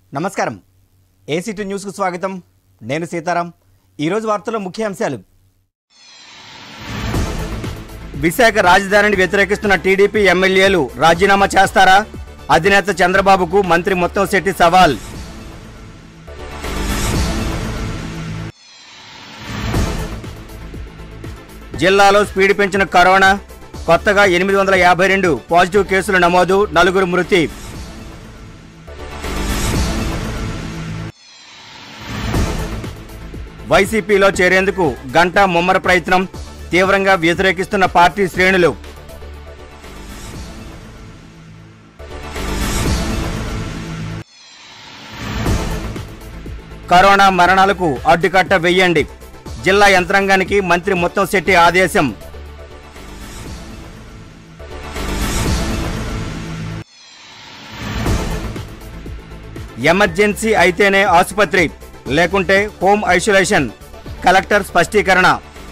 నమస్కారం ఏసీటీ న్యూస్కు స్వాగతం నేను సీతారాం ఈరోజు వార్తల్లో ముఖ్య అంశాలు విశాఖ రాజధానిని వ్యతిరేకిస్తున్న టీడీపీ ఎమ్మెల్యేలు రాజీనామా చేస్తారా అధినేత చంద్రబాబుకు మంత్రి మొత్తం శెట్టి సవాల్ జిల్లాలో స్పీడ్ పెంచిన కరోనా కొత్తగా ఎనిమిది వందల యాభై రెండు పాజిటివ్ కేసులు నమోదు నలుగురు మృతి వైసీపీలో చేరేందుకు గంటా ముమ్మర ప్రయత్నం తీవ్రంగా వ్యతిరేకిస్తున్న పార్టీ శ్రేణులు కరోనా మరణాలకు అడ్డుకట్ట వెయ్యండి జిల్లా యంత్రాంగానికి మంత్రి ముత్తంశెట్టి ఆదేశం ఎమర్జెన్సీ అయితేనే ఆసుపత్రి లేకుంటే హోమ్ ఐసోలేషన్ కలెక్టర్ స్పష్టీకరణ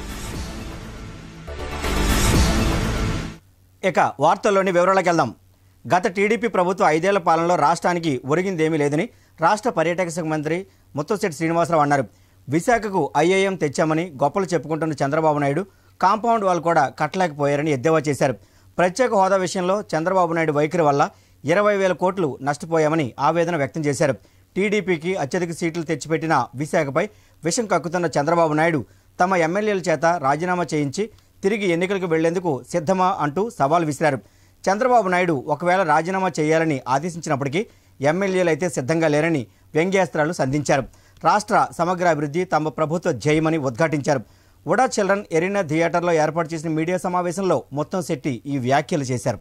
ఇక వార్తల్లోని వివరాలకు వెళ్దాం గత టీడీపీ ప్రభుత్వ ఐదేళ్ల పాలనలో రాష్ట్రానికి ఒరిగిందేమీ లేదని రాష్ట్ర పర్యాటక శాఖ మంత్రి ముత్తంశెట్టి శ్రీనివాసరావు అన్నారు విశాఖకు ఐఏఎం తెచ్చామని గొప్పలు చెప్పుకుంటున్న చంద్రబాబు నాయుడు కాంపౌండ్ వాళ్ళు కూడా కట్టలేకపోయారని ఎద్దేవా చేశారు ప్రత్యేక హోదా విషయంలో చంద్రబాబు నాయుడు వైఖరి వల్ల ఇరవై వేల కోట్లు నష్టపోయామని ఆవేదన వ్యక్తం చేశారు టీడీపీకి అత్యధిక సీట్లు తెచ్చిపెట్టిన విశాఖపై విషం కక్కుతున్న చంద్రబాబు నాయుడు తమ ఎమ్మెల్యేల చేత రాజీనామా చేయించి తిరిగి ఎన్నికలకు వెళ్లేందుకు సిద్ధమా అంటూ సవాల్ విసిరారు చంద్రబాబు నాయుడు ఒకవేళ రాజీనామా చేయాలని ఆదేశించినప్పటికీ ఎమ్మెల్యేలు అయితే సిద్ధంగా లేరని వ్యంగ్యాస్త్రాలు సంధించారు రాష్ట్ర సమగ్ర అభివృద్ధి తమ ప్రభుత్వ జయమని ఉద్ఘాటించారు ఉడా చిల్డ్రన్ ఎరీనా థియేటర్లో ఏర్పాటు చేసిన మీడియా సమావేశంలో మొత్తం శెట్టి ఈ వ్యాఖ్యలు చేశారు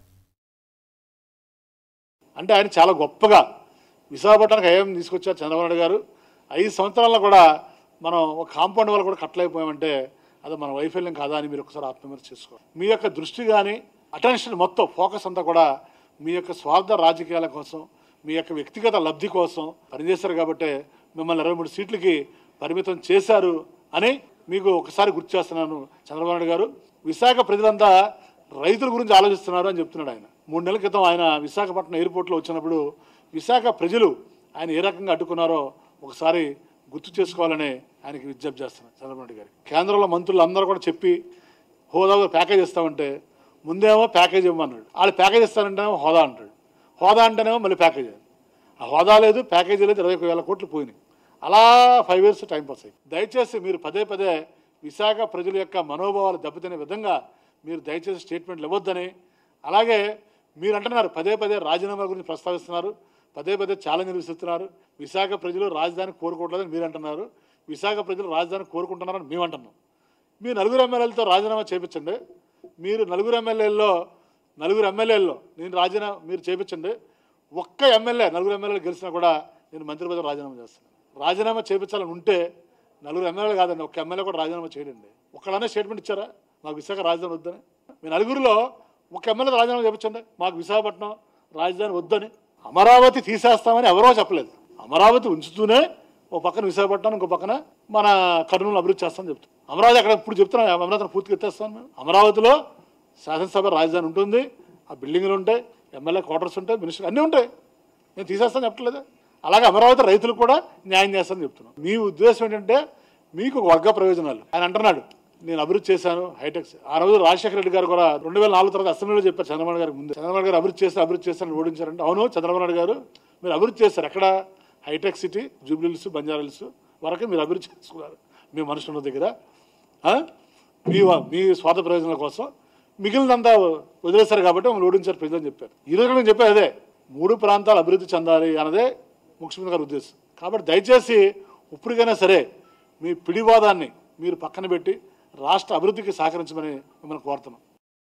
అంటే ఆయన చాలా గొప్పగా విశాఖపట్నానికి అయ్యం తీసుకొచ్చారు చంద్రబాబు నాయుడు గారు ఐదు సంవత్సరాల్లో కూడా మనం ఒక కాంపౌండ్ వల్ల కూడా కట్టలేకపోయామంటే అది మన వైఫల్యం కాదా అని మీరు ఒకసారి ఆత్మవిమర్శ చేసుకోవాలి మీ యొక్క దృష్టి కానీ అటెన్షన్ మొత్తం ఫోకస్ అంతా కూడా మీ యొక్క స్వార్థ రాజకీయాల కోసం మీ యొక్క వ్యక్తిగత లబ్ధి కోసం పనిచేశారు కాబట్టి మిమ్మల్ని ఇరవై మూడు సీట్లకి పరిమితం చేశారు అని మీకు ఒకసారి గుర్తు చేస్తున్నాను చంద్రబాబు నాయుడు గారు విశాఖ ప్రజలంతా రైతుల గురించి ఆలోచిస్తున్నారు అని చెప్తున్నాడు ఆయన మూడు నెలల క్రితం ఆయన విశాఖపట్నం ఎయిర్పోర్ట్లో వచ్చినప్పుడు విశాఖ ప్రజలు ఆయన ఏ రకంగా అడ్డుకున్నారో ఒకసారి గుర్తు చేసుకోవాలని ఆయనకి విజ్ఞప్తి చేస్తున్నాను చంద్రబాబు నాయుడు గారికి కేంద్రంలో మంత్రులు అందరూ కూడా చెప్పి హోదా ప్యాకేజ్ ఇస్తామంటే ముందేమో ప్యాకేజ్ ఇవ్వమన్నాడు వాళ్ళు ప్యాకేజ్ ఇస్తానంటేనేమో హోదా అంటాడు హోదా అంటేనేమో మళ్ళీ ప్యాకేజ్ ఆ హోదా లేదు ప్యాకేజీ లేదు ఇరవై ఒక వేల కోట్లు పోయినాయి అలా ఫైవ్ ఇయర్స్ టైం పాస్ అయ్యి దయచేసి మీరు పదే పదే విశాఖ ప్రజల యొక్క మనోభావాలు దెబ్బతినే విధంగా మీరు దయచేసి స్టేట్మెంట్లు ఇవ్వద్దని అలాగే మీరు అంటున్నారు పదే పదే రాజీనామా గురించి ప్రస్తావిస్తున్నారు పదే పదే ఛాలెంజ్లు విసురుతున్నారు విశాఖ ప్రజలు రాజధాని కోరుకోవట్లేదని మీరు అంటున్నారు విశాఖ ప్రజలు రాజధాని కోరుకుంటున్నారని మేము అంటున్నాం మీ నలుగురు ఎమ్మెల్యేలతో రాజీనామా చేయించండి మీరు నలుగురు ఎమ్మెల్యేల్లో నలుగురు ఎమ్మెల్యేల్లో నేను రాజీనామా మీరు చేయించండి ఒక్క ఎమ్మెల్యే నలుగురు ఎమ్మెల్యేలు గెలిచినా కూడా నేను మంత్రి పదవి రాజీనామా చేస్తాను రాజీనామా చేయించాలని ఉంటే నలుగురు ఎమ్మెల్యేలు కాదండి ఒక్క ఎమ్మెల్యే కూడా రాజీనామా చేయండి ఒక్కడనే స్టేట్మెంట్ ఇచ్చారా మాకు విశాఖ రాజధాని వద్దని మీ నలుగురిలో ఒక ఎమ్మెల్యే రాజీనామా చేయించండి మాకు విశాఖపట్నం రాజధాని వద్దని అమరావతి తీసేస్తామని ఎవరో చెప్పలేదు అమరావతి ఉంచుతూనే ఓ పక్కన విశాఖపట్నం ఇంకో పక్కన మన కర్నూలు అభివృద్ధి చేస్తామని చెప్తాం అమరావతి అక్కడ ఇప్పుడు చెప్తున్నాం అమరావతిని పూర్తిగా ఎత్తేస్తాను మేము అమరావతిలో శాసనసభ రాజధాని ఉంటుంది ఆ బిల్డింగ్లు ఉంటాయి ఎమ్మెల్యే క్వార్టర్స్ ఉంటాయి మినిస్టర్ అన్నీ ఉంటాయి నేను తీసేస్తాను చెప్పట్లేదు అలాగే అమరావతి రైతులు కూడా న్యాయం చేస్తానని చెప్తున్నాను మీ ఉద్దేశం ఏంటంటే మీకు ఒక వర్గ ప్రయోజనాలు ఆయన అంటున్నాడు నేను అభివృద్ధి చేశాను హైటెక్స్ ఆ రోజు రాజశేఖర రెడ్డి గారు కూడా రెండు వేల నాలుగు తర్వాత అసెంబ్లీలో చెప్పారు చంద్రబాబు గారికి ముందు చంద్రబాబు గారు అభివృద్ధి చేసి అభివృద్ధి చేస్తాను ఓడించారంటే అవును చంద్రబాబు నాయుడు గారు మీరు అభివృద్ధి చేశారు ఎక్కడ హైటెక్ సిటీ జూబ్లీహిల్స్ బంజారాహిల్స్ వరకు మీరు అభివృద్ధి చేసుకున్నారు మీ మనుషులు ఉన్న దగ్గర ఆ? మీ వా- మీ స్వార్థ ప్రయోజనాల కోసం మిగిలినంతా వదిలేశారు కాబట్టి మమ్మల్ని ఓడించారు ప్రజలు అని చెప్పారు ఈ రోజు నేను చెప్పేది అదే మూడు ప్రాంతాలు అభివృద్ధి చెందాలి అన్నదే ముఖ్యమంత్రి గారి ఉద్దేశం కాబట్టి దయచేసి ఇప్పటికైనా సరే మీ పిడివాదాన్ని మీరు పక్కన పెట్టి రాష్ట్ర అభివృద్ధికి సహకరించమని మిమ్మల్ని కోరుతున్నాం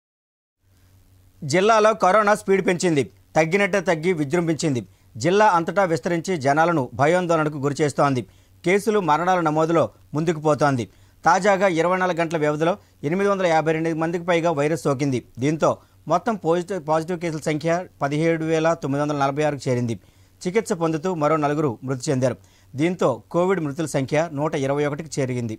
జిల్లాలో కరోనా స్పీడ్ పెంచింది తగ్గినట్టే తగ్గి విజృంభించింది జిల్లా అంతటా విస్తరించి జనాలను భయాందోళనకు గురిచేస్తోంది కేసులు మరణాల నమోదులో ముందుకు పోతోంది తాజాగా ఇరవై నాలుగు గంటల వ్యవధిలో ఎనిమిది వందల యాభై రెండు మందికి పైగా వైరస్ సోకింది దీంతో మొత్తం పాజిటివ్ పాజిటివ్ కేసుల సంఖ్య పదిహేడు వేల తొమ్మిది వందల నలభై ఆరుకు చేరింది చికిత్స పొందుతూ మరో నలుగురు మృతి చెందారు దీంతో కోవిడ్ మృతుల సంఖ్య నూట ఇరవై ఒకటికి చేరిగింది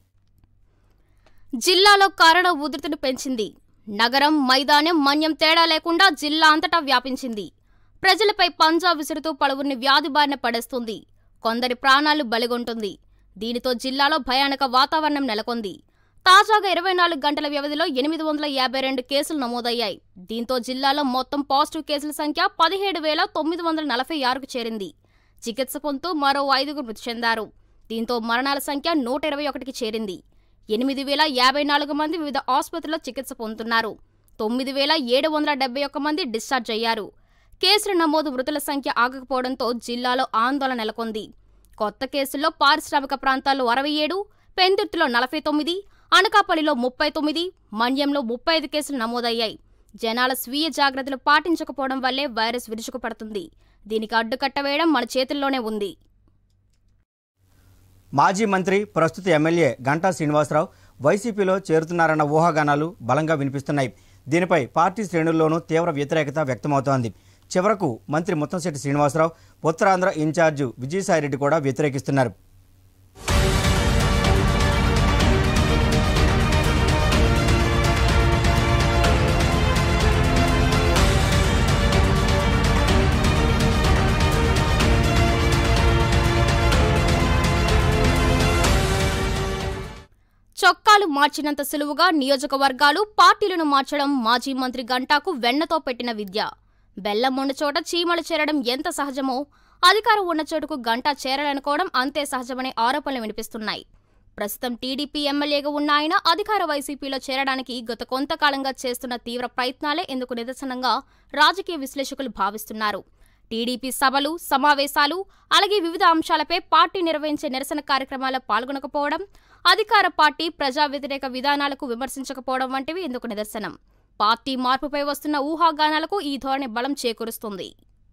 జిల్లాలో కరోనా ఉధృతిని పెంచింది నగరం మైదానం మన్యం తేడా లేకుండా జిల్లా అంతటా వ్యాపించింది ప్రజలపై పంజా విసురుతూ పలువురిని వ్యాధి బారిన పడేస్తుంది కొందరి ప్రాణాలు బలిగొంటుంది దీనితో జిల్లాలో భయానక వాతావరణం నెలకొంది తాజాగా ఇరవై నాలుగు గంటల వ్యవధిలో ఎనిమిది వందల యాభై రెండు కేసులు నమోదయ్యాయి దీంతో జిల్లాలో మొత్తం పాజిటివ్ కేసుల సంఖ్య పదిహేడు వేల తొమ్మిది వందల నలభై ఆరుకు చేరింది చికిత్స పొందుతూ మరో ఐదుగురు మృతి చెందారు దీంతో మరణాల సంఖ్య నూట ఇరవై ఒకటికి చేరింది ఎనిమిది వేల యాభై నాలుగు మంది వివిధ ఆసుపత్రుల్లో చికిత్స పొందుతున్నారు తొమ్మిది వేల ఏడు వందల డెబ్బై ఒక్క మంది డిశ్చార్జ్ అయ్యారు కేసుల నమోదు మృతుల సంఖ్య ఆగకపోవడంతో జిల్లాలో ఆందోళన నెలకొంది కొత్త కేసుల్లో పారిశ్రామిక ప్రాంతాల్లో అరవై ఏడు పెందుర్తిలో నలభై తొమ్మిది అనకాపల్లిలో ముప్పై తొమ్మిది మన్యంలో ముప్పై ఐదు కేసులు నమోదయ్యాయి జనాల స్వీయ జాగ్రత్తలు పాటించకపోవడం వల్లే వైరస్ విరుచుకుపడుతుంది దీనికి అడ్డుకట్ట వేయడం మన చేతుల్లోనే ఉంది మాజీ మంత్రి ప్రస్తుత ఎమ్మెల్యే గంటా శ్రీనివాసరావు వైసీపీలో చేరుతున్నారన్న ఊహాగానాలు బలంగా వినిపిస్తున్నాయి దీనిపై పార్టీ శ్రేణుల్లోనూ తీవ్ర వ్యతిరేకత వ్యక్తమవుతోంది చివరకు మంత్రి ముత్తంశెట్టి శ్రీనివాసరావు ఉత్తరాంధ్ర ఇన్ఛార్జు విజయసాయిరెడ్డి కూడా వ్యతిరేకిస్తున్నారు చొక్కాలు మార్చినంత సులువుగా నియోజకవర్గాలు పార్టీలను మార్చడం మాజీ మంత్రి గంటాకు వెన్నతో పెట్టిన విద్య బెల్లం ఉన్న చోట చీమలు చేరడం ఎంత సహజమో అధికారం ఉన్న చోటుకు గంటా చేరాలనుకోవడం అంతే సహజమనే ఆరోపణలు వినిపిస్తున్నాయి ప్రస్తుతం టీడీపీ ఎమ్మెల్యేగా ఉన్న ఆయన అధికార వైసీపీలో చేరడానికి గత కొంతకాలంగా చేస్తున్న తీవ్ర ప్రయత్నాలే ఇందుకు నిదర్శనంగా రాజకీయ విశ్లేషకులు భావిస్తున్నారు టీడీపీ సభలు సమావేశాలు అలాగే వివిధ అంశాలపై పార్టీ నిర్వహించే నిరసన కార్యక్రమాల్లో పాల్గొనకపోవడం అధికార పార్టీ ప్రజా వ్యతిరేక విధానాలకు విమర్శించకపోవడం వంటివి ఇందుకు నిదర్శనం పార్టీ మార్పుపై వస్తున్న ఊహాగానాలకు ఈ ధోరణి బలం చేకూరుస్తుంది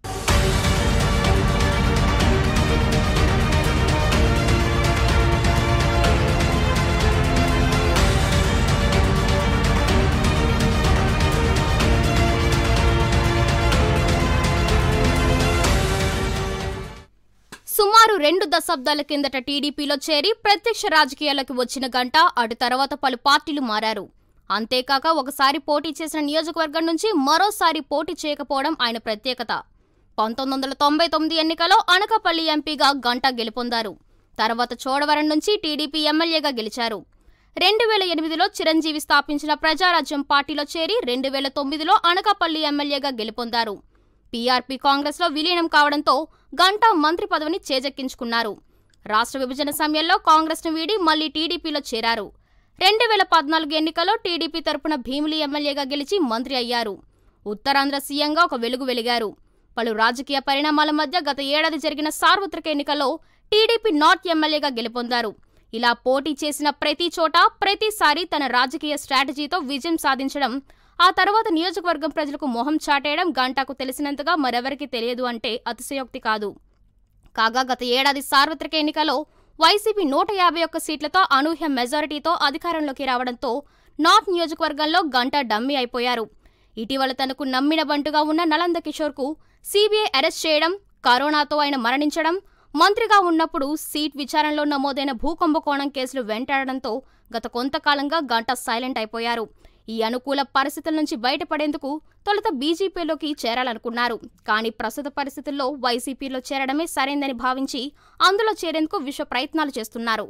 సుమారు రెండు దశాబ్దాల కిందట టీడీపీలో చేరి ప్రత్యక్ష రాజకీయాలకు వచ్చిన గంట అటు తర్వాత పలు పార్టీలు మారారు అంతేకాక ఒకసారి పోటీ చేసిన నియోజకవర్గం నుంచి మరోసారి పోటీ చేయకపోవడం ఆయన ప్రత్యేకత పంతొమ్మిది వందల తొంభై తొమ్మిది ఎన్నికలో అనకాపల్లి ఎంపీగా గంట గెలుపొందారు తర్వాత చోడవరం నుంచి టీడీపీ ఎమ్మెల్యేగా గెలిచారు రెండు వేల ఎనిమిదిలో చిరంజీవి స్థాపించిన ప్రజారాజ్యం పార్టీలో చేరి రెండు వేల తొమ్మిదిలో అనకాపల్లి ఎమ్మెల్యేగా గెలుపొందారు పీఆర్పీ కాంగ్రెస్లో విలీనం కావడంతో గంటా మంత్రి పదవిని చేజెక్కించుకున్నారు రాష్ట్ర విభజన సమయంలో కాంగ్రెస్ను వీడి మళ్లీ టీడీపీలో చేరారు రెండు వేల పద్నాలుగు ఎన్నికల్లో టీడీపీ తరపున భీమిలి ఎమ్మెల్యేగా గెలిచి మంత్రి అయ్యారు ఉత్తరాంధ్ర సీఎంగా ఒక వెలుగు వెలిగారు పలు రాజకీయ పరిణామాల మధ్య గత ఏడాది జరిగిన సార్వత్రిక ఎన్నికల్లో టీడీపీ నార్త్ ఎమ్మెల్యేగా గెలుపొందారు ఇలా పోటీ చేసిన ప్రతి చోట ప్రతిసారి తన రాజకీయ స్ట్రాటజీతో విజయం సాధించడం ఆ తర్వాత నియోజకవర్గం ప్రజలకు మొహం చాటేయడం గంటాకు తెలిసినంతగా మరెవరికి తెలియదు అంటే అతిశయోక్తి కాదు కాగా గత ఏడాది సార్వత్రిక ఎన్నికలో వైసీపీ నూట యాభై ఒక్క సీట్లతో అనూహ్య మెజారిటీతో అధికారంలోకి రావడంతో నార్త్ నియోజకవర్గంలో గంట డమ్మీ అయిపోయారు ఇటీవల తనకు నమ్మిన బంటుగా ఉన్న నలంద కిషోర్కు సీబీఐ అరెస్ట్ చేయడం కరోనాతో ఆయన మరణించడం మంత్రిగా ఉన్నప్పుడు సీట్ విచారణలో నమోదైన భూకుంభకోణం కేసులు వెంటాడడంతో గత కొంతకాలంగా గంట సైలెంట్ అయిపోయారు ఈ అనుకూల పరిస్థితుల నుంచి బయటపడేందుకు తొలుత బీజేపీలోకి చేరాలనుకున్నారు కానీ ప్రస్తుత పరిస్థితుల్లో వైసీపీలో చేరడమే సరైందని భావించి అందులో చేరేందుకు విశ్వ ప్రయత్నాలు చేస్తున్నారు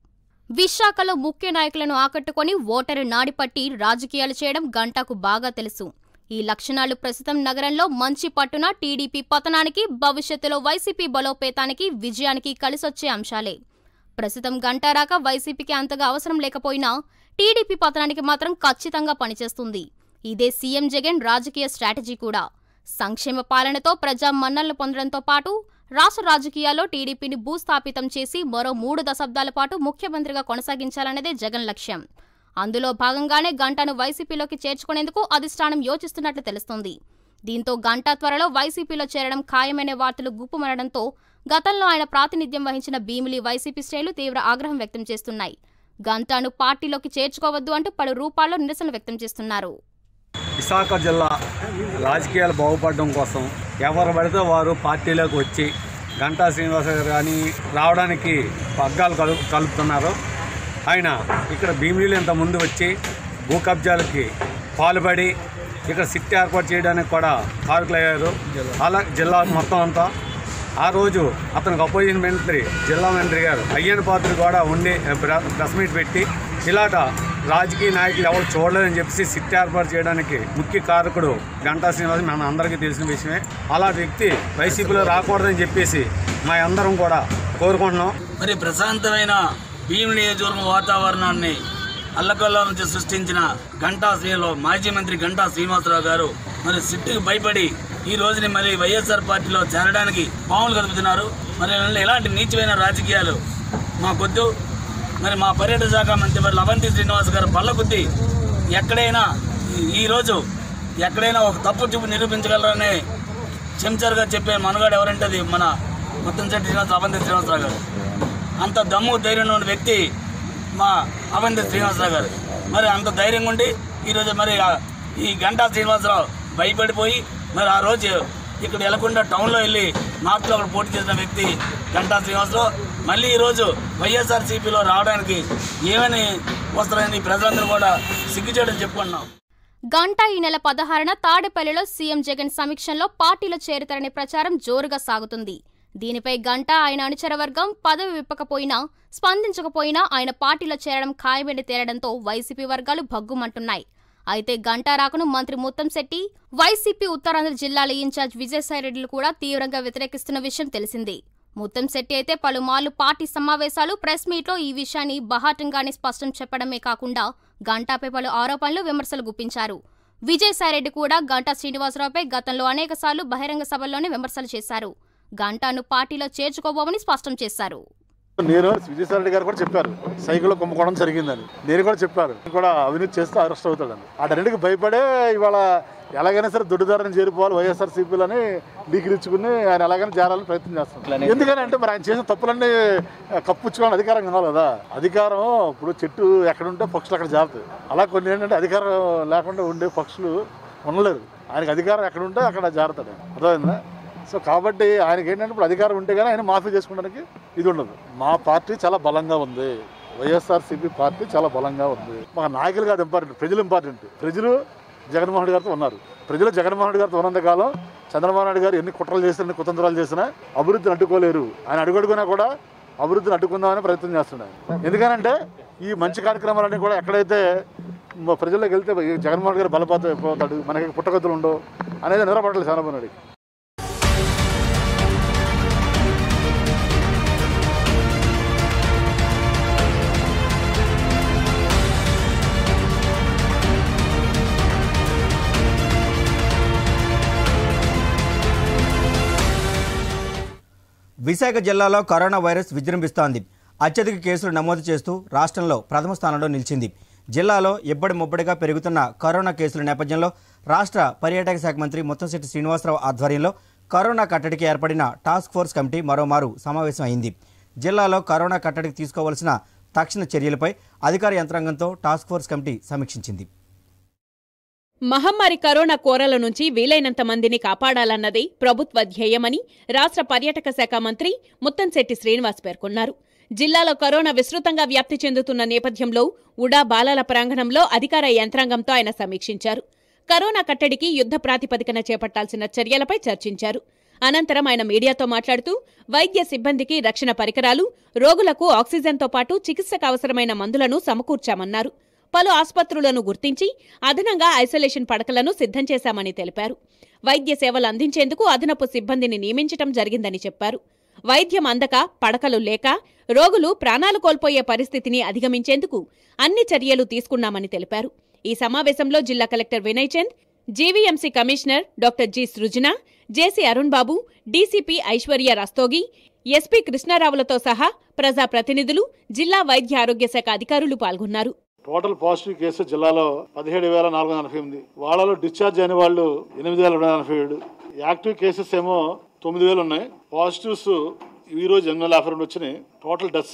విశాఖలో ముఖ్య నాయకులను ఆకట్టుకొని ఓటరు నాడిపట్టి రాజకీయాలు చేయడం గంటాకు బాగా తెలుసు ఈ లక్షణాలు ప్రస్తుతం నగరంలో మంచి పట్టున టీడీపీ పతనానికి భవిష్యత్తులో వైసీపీ బలోపేతానికి విజయానికి కలిసొచ్చే అంశాలే ప్రస్తుతం గంటారాక వైసీపీకి అంతగా అవసరం లేకపోయినా టీడీపీ పతనానికి మాత్రం ఖచ్చితంగా పనిచేస్తుంది ఇదే సీఎం జగన్ రాజకీయ స్ట్రాటజీ కూడా సంక్షేమ పాలనతో ప్రజా మన్నలను పొందడంతో పాటు రాష్ట్ర రాజకీయాల్లో టీడీపీని భూస్థాపితం చేసి మరో మూడు దశాబ్దాల పాటు ముఖ్యమంత్రిగా కొనసాగించాలన్నదే జగన్ లక్ష్యం అందులో భాగంగానే గంటాను వైసీపీలోకి చేర్చుకునేందుకు అధిష్టానం యోచిస్తున్నట్లు తెలుస్తోంది దీంతో గంటా త్వరలో వైసీపీలో చేరడం ఖాయమనే వార్తలు గుప్పుమనడంతో గతంలో ఆయన ప్రాతినిధ్యం వహించిన భీమిలి వైసీపీ శ్రేణులు తీవ్ర ఆగ్రహం వ్యక్తం చేస్తున్నాయి గంటాను పార్టీలోకి చేర్చుకోవద్దు అంటూ పలు రూపాల్లో నిరసన వ్యక్తం చేస్తున్నారు విశాఖ జిల్లా రాజకీయాలు బాగుపడడం కోసం ఎవరు పడితే వారు పార్టీలోకి వచ్చి గంటా శ్రీనివాస గారు కానీ రావడానికి పగ్గాలు కలు కలుపుతున్నారు ఆయన ఇక్కడ భీమిలీలు ఇంత ముందు వచ్చి భూ కబ్జాలకి పాల్పడి ఇక్కడ సిట్ ఏర్పాటు చేయడానికి కూడా కారుకులయ్యారు అలా జిల్లా మొత్తం అంతా ఆ రోజు అతనికి అపోజిషన్ మంత్రి జిల్లా మంత్రి గారు అయ్యన్ పాత్ర కూడా ఉండి ప్ర- ప్రెస్ మీట్ పెట్టి ఇలాట రాజకీయ నాయకులు ఎవరు చూడలేదని చెప్పేసి సిట్ ఏర్పాటు చేయడానికి ముఖ్య కారకుడు గంటా శ్రీనివాస్ మన అందరికీ తెలిసిన విషయమే అలాంటి వ్యక్తి వైసీపీలో రాకూడదని చెప్పేసి మా అందరం కూడా కోరుకుంటున్నాం మరి ప్రశాంతమైన భీమ్ నియోజకవర్గం వాతావరణాన్ని అల్లకల్లోల నుంచి సృష్టించిన గంటా శ్రీలో మాజీ మంత్రి గంటా శ్రీనివాసరావు గారు మరి సిట్టుకు భయపడి ఈ రోజుని మరి వైఎస్ఆర్ పార్టీలో చేరడానికి పాములు కదుపుతున్నారు మరి ఇలాంటి నీచమైన రాజకీయాలు మాకొద్దు మరి మా పర్యాటక శాఖ మంత్రి మరి లవంతి శ్రీనివాస్ గారు బల్లగుద్ది ఎక్కడైనా ఈ- ఈరోజు ఎక్కడైనా ఒక తప్పు చూపు నిరూపించగలరనే చెంచర్గా చెప్పే మనగాడు ఎవరంటే అది మన మొత్తం శెట్టి శ్రీనివాస అవంతి శ్రీనివాసరావు గారు అంత దమ్ము ధైర్యం ఉన్న వ్యక్తి మా అవంతి శ్రీనివాసరావు గారు మరి అంత ధైర్యంగా ఉండి ఈరోజు మరి ఆ- ఈ గంటా శ్రీనివాసరావు భయపడిపోయి మరి ఆ రోజు ఇక్కడ వెళ్లకుండా టౌన్లో వెళ్ళి నార్త్లో అక్కడ పోటీ చేసిన వ్యక్తి గంటా శ్రీనివాసరావు మళ్ళీ ఈరోజు వైఎస్ఆర్సీపీలో రావడానికి ఏమని వస్తారని ప్రజలందరూ కూడా సిగ్గుచేయడం చెప్పుకున్నాం గంటా ఈ నెల పదహారున తాడేపల్లిలో సీఎం జగన్ సమీక్షంలో పార్టీలో చేరుతారనే ప్రచారం జోరుగా సాగుతుంది దీనిపై గంటా ఆయన అనుచర వర్గం పదవి విప్పకపోయినా స్పందించకపోయినా ఆయన పార్టీలో చేరడం ఖాయమని తేలడంతో వైసీపీ వర్గాలు భగ్గుమంటున్నాయి అయితే గంటా రాకను మంత్రి ముత్తంశెట్టి వైసీపీ ఉత్తరాంధ్ర జిల్లాల ఇన్ఛార్జ్ విజయసాయిరెడ్డిలు కూడా తీవ్రంగా వ్యతిరేకిస్తున్న విషయం తెలిసిందే ముత్తంశెట్టి అయితే పలుమార్లు పార్టీ సమావేశాలు ప్రెస్ మీట్లో ఈ విషయాన్ని బహాటంగానే స్పష్టం చెప్పడమే కాకుండా గంటాపై పలు ఆరోపణలు విమర్శలు గుప్పించారు విజయసాయిరెడ్డి కూడా గంటా శ్రీనివాసరావుపై గతంలో అనేకసార్లు బహిరంగ సభల్లోనే విమర్శలు చేశారు గంటాను పార్టీలో చేర్చుకోబోమని స్పష్టం చేశారు నేను విజయసాయి గారు కూడా చెప్పారు సైకిల్ కుంభకోణం జరిగిందని నేను కూడా చెప్పారు నేను కూడా అవినీతి చేస్తే అరెస్ట్ అవుతాడని అటన్నిటికి భయపడే ఇవాళ ఎలాగైనా సరే దొడ్డుదారని చేరిపోవాలి వైఎస్ఆర్ సిపిలని లీకిరిచ్చుకుని ఆయన ఎలాగైనా చేరాలని ప్రయత్నం చేస్తున్నారు ఎందుకని అంటే మరి ఆయన చేసిన తప్పులన్నీ కప్పుచ్చుకోవాలని అధికారం కావాలి కదా అధికారం ఇప్పుడు చెట్టు ఎక్కడ ఉంటే పక్షులు అక్కడ జారుతాయి అలా కొన్ని ఏంటంటే అధికారం లేకుండా ఉండే పక్షులు ఉండలేరు ఆయనకి అధికారం ఎక్కడ ఉంటే అక్కడ జారుతాడు అర్థమైందా సో కాబట్టి ఆయనకి ఏంటంటే ఇప్పుడు అధికారం ఉంటే కానీ ఆయన మాఫీ చేసుకోవడానికి ఇది ఉండదు మా పార్టీ చాలా బలంగా ఉంది వైఎస్ఆర్సీపీ పార్టీ చాలా బలంగా ఉంది మా నాయకులు కాదు ఇంపార్టెంట్ ప్రజలు ఇంపార్టెంట్ ప్రజలు జగన్మోహన్ రెడ్డి గారితో ఉన్నారు ప్రజలు జగన్మోహన్ రెడ్డి గారితో ఉన్నంత కాలం చంద్రబాబు నాయుడు గారు ఎన్ని కుట్రలు చేసినా ఎన్ని కుతంత్రాలు చేసినా అభివృద్ధిని అడ్డుకోలేరు ఆయన అడుగడుగునా కూడా అభివృద్ధిని అడ్డుకుందామని ప్రయత్నం చేస్తున్నాడు ఎందుకనంటే ఈ మంచి కార్యక్రమాలన్నీ కూడా ఎక్కడైతే మ- ప్రజల్లోకి వెళ్తే ఈ జగన్మోహన్ రెడ్డి గారు బలపాత పోతాడు మనకి పుట్టగతులు ఉండవు అనేది నిద్రపడలేదు చంద్రబాబు నాయుడు విశాఖ జిల్లాలో కరోనా వైరస్ విజృంభిస్తోంది అత్యధిక కేసులు నమోదు చేస్తూ రాష్ట్రంలో ప్రథమ స్థానంలో నిలిచింది జిల్లాలో ఇబ్బడి ముబ్బడిగా పెరుగుతున్న కరోనా కేసుల నేపథ్యంలో రాష్ట్ర పర్యాటక శాఖ మంత్రి ముత్తంశెట్టి శ్రీనివాసరావు ఆధ్వర్యంలో కరోనా కట్టడికి ఏర్పడిన టాస్క్ ఫోర్స్ కమిటీ మరోమారు సమావేశం అయింది జిల్లాలో కరోనా కట్టడికి తీసుకోవాల్సిన తక్షణ చర్యలపై అధికార యంత్రాంగంతో టాస్క్ ఫోర్స్ కమిటీ సమీక్షించింది మహమ్మారి కరోనా కోరల నుంచి వీలైనంత మందిని కాపాడాలన్నదే ప్రభుత్వ ధ్యేయమని రాష్ట్ర పర్యాటక శాఖ మంత్రి ముత్తంశెట్టి శ్రీనివాస్ పేర్కొన్నారు జిల్లాలో కరోనా విస్తృతంగా వ్యాప్తి చెందుతున్న నేపథ్యంలో ఉడా బాలాల ప్రాంగణంలో అధికార యంత్రాంగంతో ఆయన సమీక్షించారు కరోనా కట్టడికి యుద్ధ ప్రాతిపదికన చేపట్టాల్సిన చర్యలపై చర్చించారు అనంతరం ఆయన మీడియాతో మాట్లాడుతూ వైద్య సిబ్బందికి రక్షణ పరికరాలు రోగులకు ఆక్సిజన్తో పాటు చికిత్సకు అవసరమైన మందులను సమకూర్చామన్నారు పలు ఆసుపత్రులను గుర్తించి అదనంగా ఐసోలేషన్ పడకలను సిద్ధం చేశామని తెలిపారు వైద్య సేవలు అందించేందుకు అదనపు సిబ్బందిని నియమించటం జరిగిందని చెప్పారు వైద్యం అందక పడకలు లేక రోగులు ప్రాణాలు కోల్పోయే పరిస్థితిని అధిగమించేందుకు అన్ని చర్యలు తీసుకున్నామని తెలిపారు ఈ సమావేశంలో జిల్లా collector Vinay Chand GVMC commissioner doctor G Srujana JC Arun Babu DCP Aishwarya Rastogi SP కృష్ణారావులతో సహా ప్రజాప్రతినిధులు జిల్లా వైద్య ఆరోగ్య శాఖ అధికారులు పాల్గొన్నారు టోటల్ పాజిటివ్ కేసు జిల్లాలో పదిహేడు వేల నాలుగు వందల ఎనభై ఎనిమిది వాళ్ళలో డిశ్చార్జ్ అయిన వాళ్ళు ఎనిమిది వేల రెండు వందల ఎనభై ఏడు యాక్టివ్ కేసెస్ ఏమో తొమ్మిది వేలు ఉన్నాయి పాజిటివ్స్ ఈ రోజు ఎనిమిది వందల యాభై రెండు వచ్చినాయి total deaths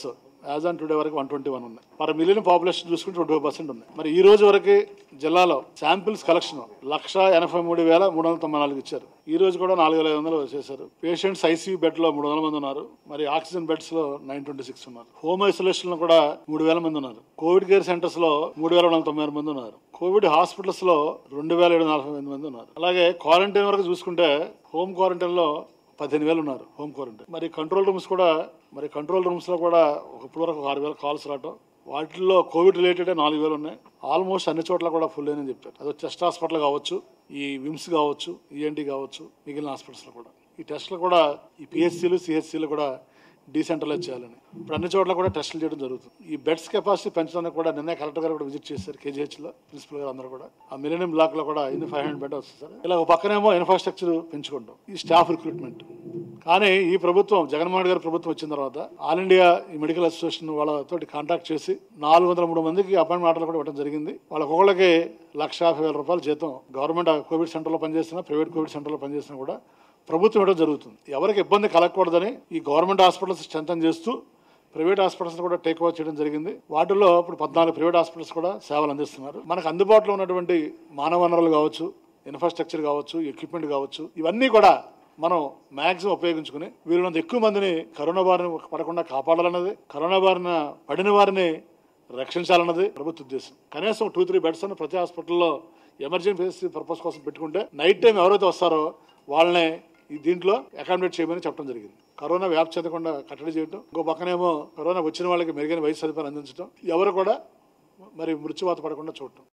as on today వరకు వన్ ట్వంటీ వన్ ఉన్నాయి పర్ మిలియన్ పాపులేషన్ చూసుకుంటే ట్వంటీ ఫైవ్ పర్సెంట్ ఉన్నాయి మరి ఈ రోజు వరకు జిల్లాలో శాంపిల్స్ కలెక్షన్ లక్ష ఎనభై మూడు వేల మూడు వందల తొంభై నాలుగు ఇచ్చారు ఈ రోజు కూడా నాలుగు వేల ఐదు వందలు చేశారు పేషెంట్స్ ఐసీయూ బెడ్ లో మూడు వందల మంది ఉన్నారు మరి ఆక్సిజన్ బెడ్స్ లో నైన్ ట్వంటీ సిక్స్ ఉన్నారు హోమ్ ఐసోలేషన్ లో కూడా మూడు వేల మంది ఉన్నారు కోవిడ్ కేర్ సెంటర్స్ లో మూడు వేల వందల తొంభై ఆరు మంది ఉన్నారు కోవిడ్ హాస్పిటల్స్ లో రెండు వేల ఏడు వందల నలభై ఎనిమిది మంది ఉన్నారు అలాగే క్వారంటైన్ వరకు చూసుకుంటే హోమ్ క్వారంటైన్ లో పదిహేను వేలు ఉన్నారు హోమ్ క్వారంటైన్ మరి కంట్రోల్ రూమ్స్ కూడా మరి కంట్రోల్ రూమ్స్ లో కూడా ఇప్పటి వరకు ఆరు వేల కాల్స్ రావటం వాటిల్లో కోవిడ్ రిలేటెడ్ నాలుగు వేలు ఉన్నాయి ఆల్మోస్ట్ అన్ని చోట్ల కూడా ఫుల్ అని చెప్పారు అది చెస్ట్ హాస్పిటల్ కావచ్చు ఈ విమ్స్ కావచ్చు ఈఎన్టీ కావచ్చు మిగిలిన హాస్పిటల్స్లో కూడా ఈ టెస్టులు కూడా ఈ పిహెచ్సీలు సిహెచ్సీలు కూడా డీసెంట్రలైజ్ చేయాలని ఇప్పుడు అన్ని చోట్ల కూడా టెస్టులు చేయడం జరుగుతుంది ఈ బెడ్స్ కెపాసిటీ పెంచడానికి కూడా నిన్న కలెక్టర్ గారు కూడా విజిట్ చేశారు కేజీహెచ్ లో ప్రిన్సిపల్ గారు అందరూ కూడా ఆ మిలినియం బ్లాక్ లో కూడా ఇన్ని ఫైవ్ హండ్రెడ్ బెడ్ వస్తుంది సార్ ఇలా ఒక పక్కనేమో ఇన్ఫ్రాస్ట్రక్చర్ పెంచుకుంటాం ఈ స్టాఫ్ రిక్రూట్మెంట్ కానీ ఈ ప్రభుత్వం జగన్మోహన్ గారి ప్రభుత్వం వచ్చిన తర్వాత ఆల్ ఇండియా ఈ మెడికల్ అసోసియేషన్ వాళ్ళతో కాంటాక్ట్ చేసి నాలుగు వందల మూడు మందికి అపాయింట్మెంట్ ఆర్డర్లు కూడా ఇవ్వడం జరిగింది వాళ్ళ ఒక్కొక్కరికి లక్ష యాభై వేల రూపాయల జీతం గవర్నమెంట్ కోవిడ్ సెంటర్లో పనిచేస్తున్నా ప్రైవేట్ కోవిడ్ సెంటర్లో పనిచేస్తున్నా కూడా ప్రభుత్వం ఇవ్వడం జరుగుతుంది ఎవరికి ఇబ్బంది కలగకూడదని ఈ గవర్నమెంట్ హాస్పిటల్స్ స్ట్రెంథన్ చేస్తూ ప్రైవేట్ హాస్పిటల్స్ కూడా టేక్ ఓవర్ చేయడం జరిగింది వాటిల్లో ఇప్పుడు పద్నాలుగు ప్రైవేట్ హాస్పిటల్స్ కూడా సేవలు అందిస్తున్నారు మనకు అందుబాటులో ఉన్నటువంటి మానవ వనరులు కావచ్చు ఇన్ఫ్రాస్ట్రక్చర్ కావచ్చు ఎక్విప్మెంట్ కావచ్చు ఇవన్నీ కూడా మనం మ్యాక్సిమం ఉపయోగించుకుని వీరినంత ఎక్కువ మందిని కరోనా బారిన పడకుండా కాపాడాలన్నది కరోనా బారిన పడిన వారిని రక్షించాలన్నది ప్రభుత్వ ఉద్దేశం కనీసం టూ త్రీ బెడ్స్ అన్న ప్రతి హాస్పిటల్లో ఎమర్జెన్సీ పర్పస్ కోసం పెట్టుకుంటే నైట్ టైం ఎవరైతే వస్తారో వాళ్ళని ఈ దీంట్లో అకామిడేట్ చేయమని చెప్పడం జరిగింది కరోనా వ్యాప్తి చెందకుండా కట్టడి చేయడం ఇంకో పక్కనేమో కరోనా వచ్చిన వాళ్ళకి మెరుగైన వైద్య సదుపాయాలు అందించడం ఎవరు కూడా మరి మృత్యువాత పడకుండా చూడటం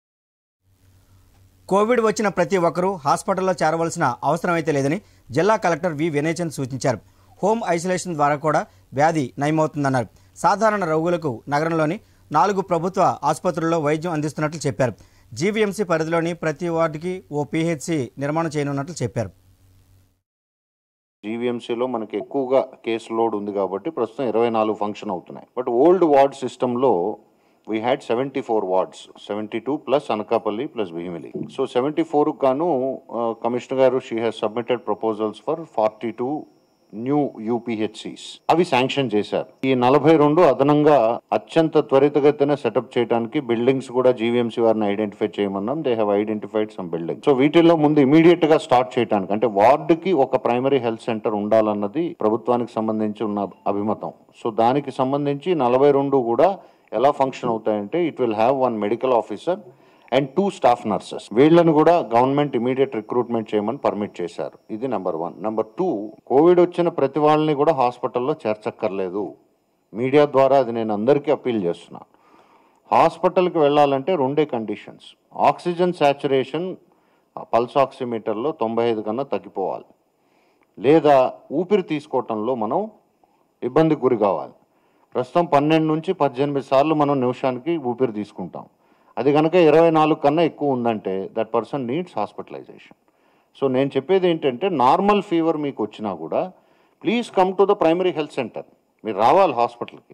కోవిడ్ వచ్చిన ప్రతి ఒక్కరూ హాస్పిటల్లో చేరవలసిన అవసరం అయితే లేదని జిల్లా కలెక్టర్ వి వినయచంద్ సూచించారు హోమ్ ఐసోలేషన్ ద్వారా కూడా వ్యాధి నయమవుతుందన్నారు సాధారణ రోగులకు నగరంలోని నాలుగు ప్రభుత్వ ఆసుపత్రుల్లో వైద్యం అందిస్తున్నట్లు చెప్పారు జీవీఎంసీ పరిధిలోని ప్రతి వార్డుకి ఓ పీహెచ్సి నిర్మాణం చేయనున్నట్లు చెప్పారు జీవీఎంసీలో మనకి ఎక్కువగా కేసు లోడ్ ఉంది కాబట్టి ప్రస్తుతం ఇరవై నాలుగు ఫంక్షన్ అవుతున్నాయి బట్ ఓల్డ్ వార్డ్ సిస్టంలో we had seventy four wards seventy two plus Anakapalli plus Bheemili so seventy four గాను కమిషనర్ గారు she has submitted proposals for forty two new UPHCs అవి శాంక్షన్ చేశారు ఈ నలభై రెండు అదనంగా అత్యంత త్వరితగతిన సెటప్ చేయడానికి బిల్డింగ్స్ కూడా జీవీఎంసీ వారిని ఐడెంటిఫై చేయమన్నాం they have identified some building so వీటిల్లో ముందు ఇమీడియట్ గా స్టార్ట్ చేయడానికి అంటే వార్డుకి ఒక ప్రైమరీ హెల్త్ సెంటర్ ఉండాలన్నది ప్రభుత్వానికి సంబంధించి ఉన్న అభిమతం సో దానికి సంబంధించి నలభై రెండు కూడా ఎలా ఫంక్షన్ అవుతాయంటే it will have one medical officer and two staff nurses వీళ్ళని కూడా గవర్నమెంట్ ఇమీడియట్ రిక్రూట్మెంట్ చేయమని పర్మిట్ చేశారు ఇది number one number two covid వచ్చిన ప్రతి వాళ్ళని కూడా హాస్పిటల్లో చేర్చక్కర్లేదు మీడియా ద్వారా అది నేను అందరికీ అప్పీల్ చేస్తున్నా హాస్పిటల్కి వెళ్ళాలంటే రెండే కండిషన్స్ ఆక్సిజన్ శాచురేషన్ పల్స్ ఆక్సిమీటర్లో తొంభై ఐదు కన్నా తగ్గిపోవాలి లేదా ఊపిరి తీసుకోవటంలో మనం ఇబ్బందికి గురి కావాలి ప్రస్తుతం పన్నెండు నుంచి పద్దెనిమిది సార్లు మనం నిమిషానికి ఊపిరి తీసుకుంటాం అది కనుక ఇరవై నాలుగు కన్నా ఎక్కువ ఉందంటే that person needs hospitalization so నేను చెప్పేది ఏంటంటే నార్మల్ ఫీవర్ మీకు వచ్చినా కూడా please come to the primary health centre మీరు రావాలి హాస్పిటల్కి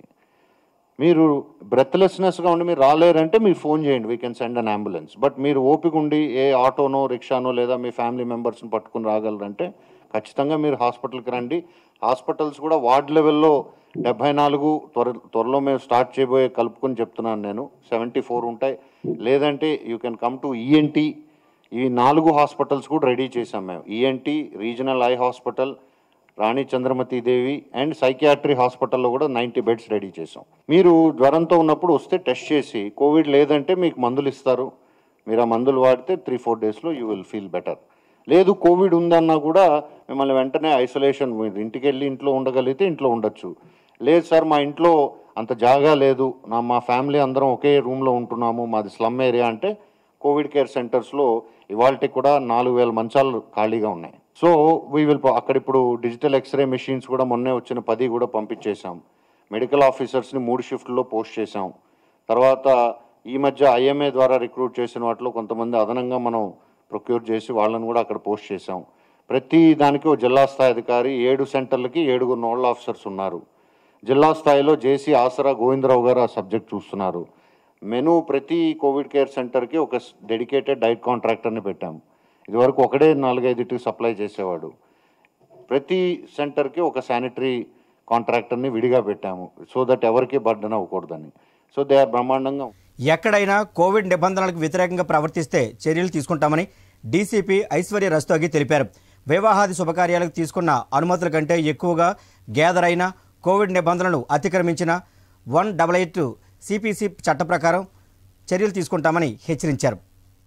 మీరు బ్రెత్లెస్నెస్గా ఉండి మీరు రాలేరంటే మీరు ఫోన్ చేయండి we can send an ambulance but మీరు ఓపిక ఉండి ఏ ఆటోనో రిక్షానో లేదా మీ ఫ్యామిలీ మెంబర్స్ని పట్టుకుని రాగలరంటే ఖచ్చితంగా మీరు హాస్పిటల్కి రండి హాస్పిటల్స్ కూడా వార్డ్ లెవెల్లో డెబ్బై నాలుగు త్వర త్వరలో మేము స్టార్ట్ చేయబోయే కలుపుకొని చెప్తున్నాను నేను సెవెంటీ ఫోర్ ఉంటాయి లేదంటే you can come to ENT ఈ నాలుగు హాస్పిటల్స్ కూడా రెడీ చేసాం మేము ENT regional eye hospital Rani Chandramati Devi and psychiatry హాస్పిటల్లో కూడా నైంటీ బెడ్స్ రెడీ చేసాం మీరు జ్వరంతో ఉన్నప్పుడు వస్తే టెస్ట్ చేసి కోవిడ్ లేదంటే మీకు మందులు ఇస్తారు మీరు ఆ మందులు వాడితే త్రీ ఫోర్ డేస్లో యూ విల్ ఫీల్ బెటర్ లేదు కోవిడ్ ఉందన్నా కూడా మిమ్మల్ని వెంటనే ఐసోలేషన్ మీరు ఇంటికి వెళ్ళి ఇంట్లో ఉండగలిగితే ఇంట్లో ఉండొచ్చు లేదు సార్ మా ఇంట్లో అంత జాగా లేదు నా మా ఫ్యామిలీ అందరం ఒకే రూమ్లో ఉంటున్నాము మాది స్లమ్ ఏరియా అంటే కోవిడ్ కేర్ సెంటర్స్లో ఇవాళకి కూడా నాలుగు వేల మంచాలు ఖాళీగా ఉన్నాయి సో వీ విల్ అక్కడ ఇప్పుడు డిజిటల్ ఎక్స్రే మెషిన్స్ కూడా మొన్నే వచ్చిన పది కూడా పంపించేశాం మెడికల్ ఆఫీసర్స్ని మూడు షిఫ్ట్లో పోస్ట్ చేశాం తర్వాత ఈ మధ్య ఐఎంఏ ద్వారా రిక్రూట్ చేసిన వాటిలో కొంతమంది అదనంగా మనం ప్రొక్యూర్ చేసి వాళ్ళని కూడా అక్కడ పోస్ట్ చేశాం ప్రతి దానికి ఓ జిల్లా స్థాయి అధికారి ఏడు సెంటర్లకి ఏడుగురు నోడల్ ఆఫీసర్స్ ఉన్నారు జిల్లా స్థాయిలో జేసీ ఆసరా గోవిందరావు గారు ఆ సబ్జెక్ట్ చూస్తున్నారు మెను ప్రతి కోవిడ్ కేర్ సెంటర్కి ఒక డెడికేటెడ్ డైట్ కాంట్రాక్టర్ని పెట్టాం ఇదివరకు ఒకడే నాలుగైదుటికి సప్లై చేసేవాడు ప్రతి సెంటర్కి ఒక శానిటరీ కాంట్రాక్టర్ని విడిగా పెట్టాము సో దట్ ఎవరికి బర్డన్ అవ్వకూడదని సో దే ఆర్ బ్రహ్మాండంగా ఎక్కడైనా కోవిడ్ నిబంధనలకు వ్యతిరేకంగా ప్రవర్తిస్తే చర్యలు తీసుకుంటామని డీసీపీ ఐశ్వర్య రస్తోగి తెలిపారు వివాహాది శుభకార్యాలకు తీసుకున్న అనుమతుల కంటే ఎక్కువగా గ్యాదర్ అయిన కోవిడ్ నిబంధనలు అతిక్రమించిన వన్ డబల్ ఎయిట్ సిపిసి చట్ట ప్రకారం చర్యలు తీసుకుంటామని హెచ్చరించారు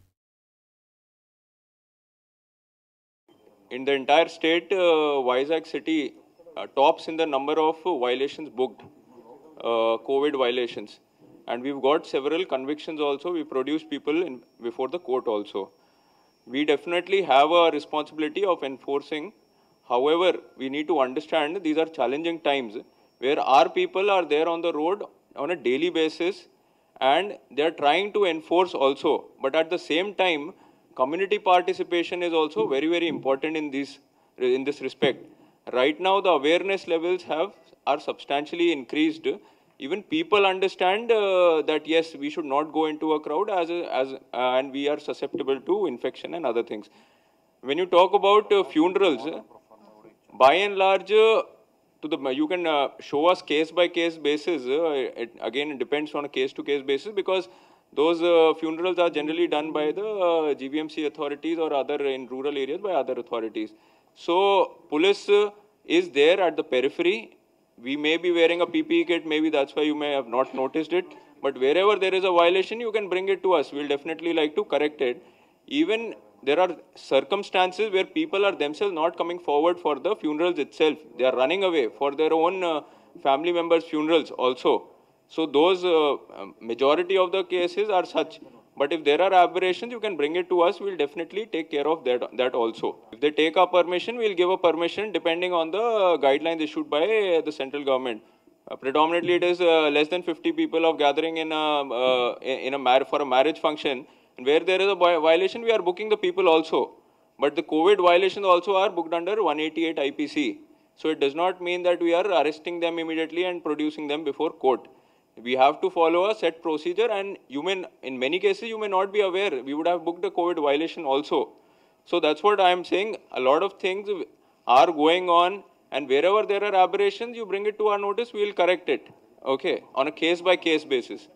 in the entire state, uh, Vizag city uh, tops in the number of uh, violations booked, uh, COVID violations. And we've got several convictions also. We produce people in, before the court also. We definitely have a responsibility of enforcing. However, we need to understand these are challenging times where our people are there on the road on a daily basis and they are trying to enforce also. But at the same time, community participation is also very very important in this in this respect right now the awareness levels have are substantially increased even people understand uh, that yes we should not go into a crowd as a, as uh, and we are susceptible to infection and other things when you talk about uh, funerals by and large uh, to the you can uh, show us case by case basis uh, it, again it depends on a case to case basis because those uh, funerals are generally done by the uh, GVMC authorities or other in rural areas by other authorities. So police uh, is there at the periphery. We may be wearing a PPE kit, maybe that's why you may have not noticed it. But wherever there is a violation, you can bring it to us. We'll definitely like to correct it. Even there are circumstances where people are themselves not coming forward for the funerals itself. They are running away for their own uh, family members' funerals also. So those uh, um, majority of the cases are such. But if there are aberrations, you can bring it to us. We'll definitely take care of that, that also. If they take our permission, we'll give a permission depending on the guidelines issued by uh, the central government. Uh, predominantly, it is uh, less than 50 people of gathering in a, uh, in a mar- for a marriage function. And where there is a vi- violation, we are booking the people also. But the COVID violations also are booked under 188 IPC. So it does not mean that we are arresting them immediately and producing them before court. We have to follow a set procedure, and you may, in many cases, you may not be aware. We would have booked a COVID violation also. So that's what I am saying. A lot of things are going on, and wherever there are aberrations, you bring it to our notice, we will correct it. Okay, on a case by case basis.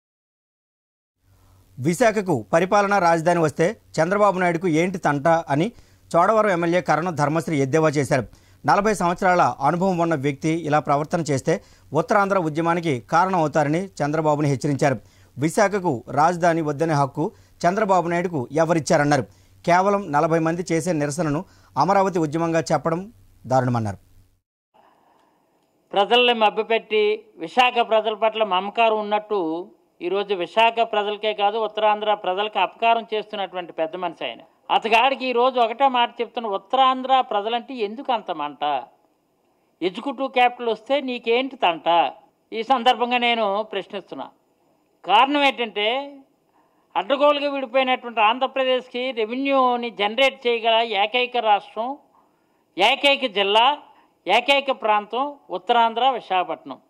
విశాఖకు పరిపాలనా రాజధాని వస్తే చంద్రబాబు నాయుడుకు ఏంటి తంట అని Chodavaram MLA కరణం ధర్మశ్రీ ఎద్దేవా చేశారు నలభై సంవత్సరాల అనుభవం ఉన్న వ్యక్తి ఇలా ప్రవర్తన చేస్తే ఉత్తరాంధ్ర ఉద్యమానికి కారణం అవుతారని చంద్రబాబుని హెచ్చరించారు విశాఖకు రాజధాని వద్దనే హక్కు చంద్రబాబు నాయుడుకు ఎవరిచ్చారన్నారు కేవలం నలభై మంది చేసే నిరసనను అమరావతి ఉద్యమంగా చెప్పడం దారుణమన్నారు ప్రజల్ని మభ్యపెట్టి విశాఖ ప్రజల పట్ల మమకారం ఉన్నట్టు ఈరోజు విశాఖ ప్రజలకే కాదు ఉత్తరాంధ్ర ప్రజలకు అపకారం చేస్తున్నటువంటి పెద్ద మనిషి ఆయన అతగాడికి ఈరోజు ఒకటే మాట చెప్తున్న ఉత్తరాంధ్ర ప్రజలంటే ఎందుకు అంత మంట ఎగ్జిక్యూటివ్ క్యాపిటల్ వస్తే నీకేంటి తంట ఈ సందర్భంగా నేను ప్రశ్నిస్తున్నా కారణం ఏంటంటే అడ్డగోలుగా విడిపోయినటువంటి ఆంధ్రప్రదేశ్కి రెవెన్యూని జనరేట్ చేయగల ఏకైక రాష్ట్రం ఏకైక జిల్లా ఏకైక ప్రాంతం ఉత్తరాంధ్ర విశాఖపట్నం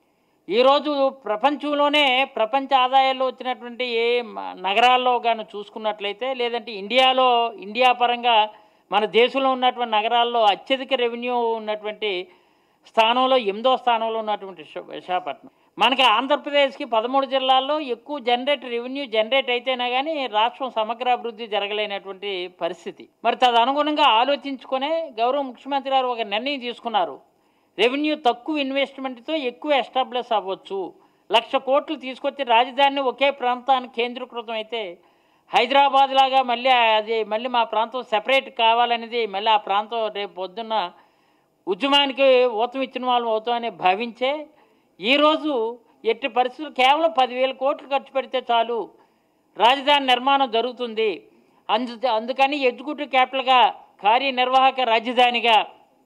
ఈరోజు ప్రపంచంలోనే ప్రపంచ ఆదాయాల్లో వచ్చినటువంటి ఏ మ- నగరాల్లో కానీ చూసుకున్నట్లయితే లేదంటే ఇండియాలో ఇండియా పరంగా మన దేశంలో ఉన్నటువంటి నగరాల్లో అత్యధిక రెవెన్యూ ఉన్నటువంటి స్థానంలో ఎనిమిదో స్థానంలో ఉన్నటువంటి విశా- విశాఖపట్నం మనకి ఆంధ్రప్రదేశ్కి పదమూడు జిల్లాల్లో ఎక్కువ జనరేట్ రెవెన్యూ జనరేట్ అయితేనే కానీ రాష్ట్రం సమగ్రాభివృద్ధి జరగలేనటువంటి పరిస్థితి మరి తదనుగుణంగా ఆలోచించుకునే గౌరవ ముఖ్యమంత్రి గారు ఒక నిర్ణయం తీసుకున్నారు రెవెన్యూ తక్కువ ఇన్వెస్ట్మెంట్తో ఎక్కువ ఎస్టాబ్లిష్ అవ్వచ్చు లక్ష కోట్లు తీసుకొచ్చి రాజధానిని ఒకే ప్రాంతానికి కేంద్రీకృతం అయితే హైదరాబాద్ లాగా మళ్ళీ అది మళ్ళీ మా ప్రాంతం సెపరేట్ కావాలనేది మళ్ళీ ఆ ప్రాంతం రేపు పొద్దున్న ఉద్యమానికి ఊతం ఇచ్చిన వాళ్ళు అవుతామని భావించే ఈరోజు ఎట్టి పరిస్థితులు కేవలం పదివేల కోట్లు ఖర్చు పెడితే చాలు రాజధాని నిర్మాణం జరుగుతుంది అందు అందుకని ఎగ్జిక్యూటివ్ క్యాపిటల్గా కార్యనిర్వాహక రాజధానిగా